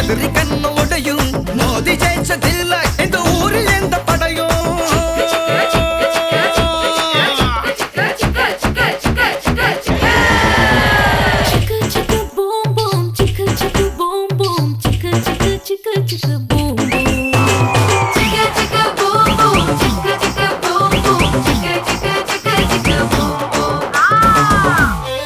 எதிரி கண்ணு உடையும் மோதி ஜெயிச்சதில்ல இந்த ஊரில் எந்த படையும் Chicka chicka boom boom, chicka chicka boom boom, chicka chicka chicka chicka boom boom. Chicka chicka boom boom, chicka chicka boom boom, chicka chicka chicka chicka boom boom.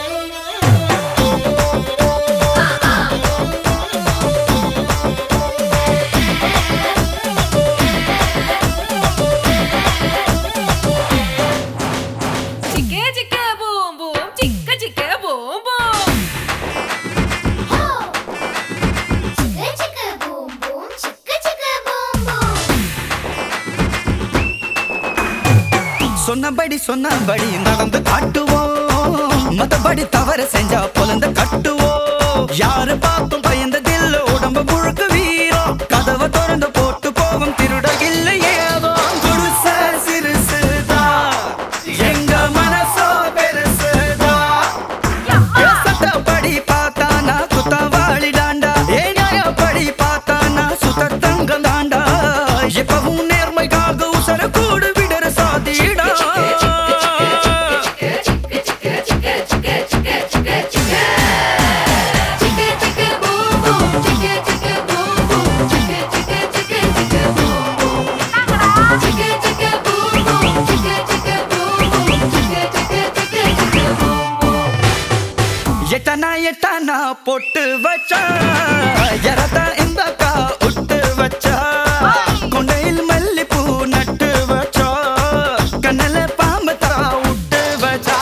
Chicka chicka boom boom, chicka chicka boom boom. Chicka chicka boom boom, chicka chicka boom boom. சொன்னபடி சொன்னபடி நடந்து காட்டுவோம் மத்தபடி தவறு செஞ்சா பொலந்து கட்டுவோம் யாரு பார்த்தும் பயந்ததில்ல உடம்பு முழுக்க வீரம் கதவை திறந்து போட்டு போகும் திருட இல்லையே குடிச சிறுசுதான் எங்க மனசோ பெருசுதான் சட்டப்படி பார்த்தா நான் குத்தவாளி தாண்டா ஏ நியாயப்படி பார்த்தா நான் சுத்த தங்கம் தாண்டா எப்பவும் நேர்மைக்காக உசர கூடு விடற சாதிடா Chicka chicka boom boom, chicka chicka boom boom, chicka chicka chicka chicka boom boom. Chicka chicka boom boom, chicka chicka boom boom, chicka chicka chicka chicka boom boom. எட்டனா எட்டனா பொட்டு வச்சா எரத்தா இந்தக்கா உட்டு வச்சா கொண்டையில் மல்லிப்பூ நட்டு வச்சா கண்ணல பாம்பு தரா உட்டு வச்சா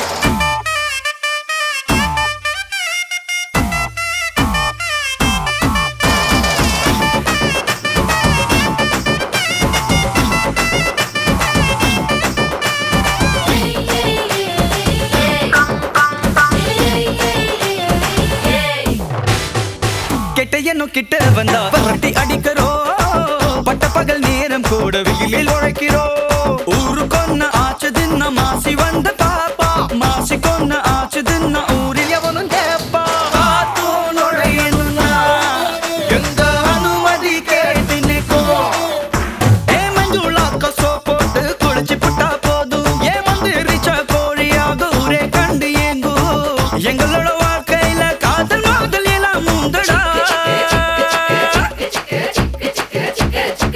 கெட்டையனும் கிட்ட வந்தா பரட்டி அடிக்கிறோம் பட்ட பகல் நேரம் கூட வெயிலில் உழைக்கிறோம் ஊரு கொன்ன ஆச்சு தின்ன மாசி வந்த பாப்பா மாசி கொன்ன ஆச்சு தின்ன ஊரில் எவனும் கேப்பா காத்தும் நுழையணும்னா எங்க அனுமதி கேட்டு நிற்கும் ஏ மஞ்சுளாக்க சோப் போட்டு குளிச்சு புட்டா போதும் ஏ மந்திரிச்ச கோழியாக ஊரே கண்டு ஏங்கும் எங்களோட வாழ்க்கையில காதல் மாதல் எல்லாம் முந்தடா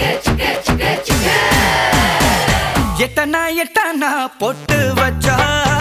எட்டனா எட்டனா பொட்டு வச்சா